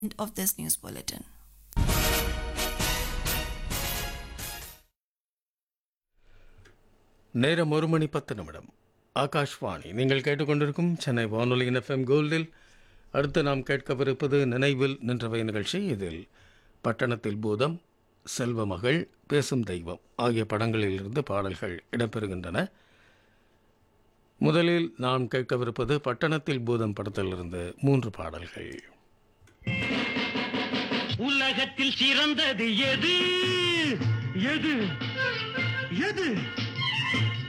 End of this news bulletin. நேரம் ஒரு மணி பத்து நிமிடம் ஆகாஷ்வாணி நீங்கள் கேட்டுக்கொண்டிருக்கும் சென்னை வானொலியின் எஃப்எம் கோல்டில் அடுத்து நாம் கேட்கவிருப்பது நினைவில் நின்றவை நிகழ்ச்சி இதில் பட்டணத்தில் பூதம் செல்வ மகள் பேசும் தெய்வம் ஆகிய படங்களிலிருந்து பாடல்கள் இடம்பெறுகின்றன முதலில் நாம் கேட்கவிருப்பது பட்டணத்தில் பூதம் படத்திலிருந்து மூன்று பாடல்கள் உலகத்தில் சிறந்தது எது எது எது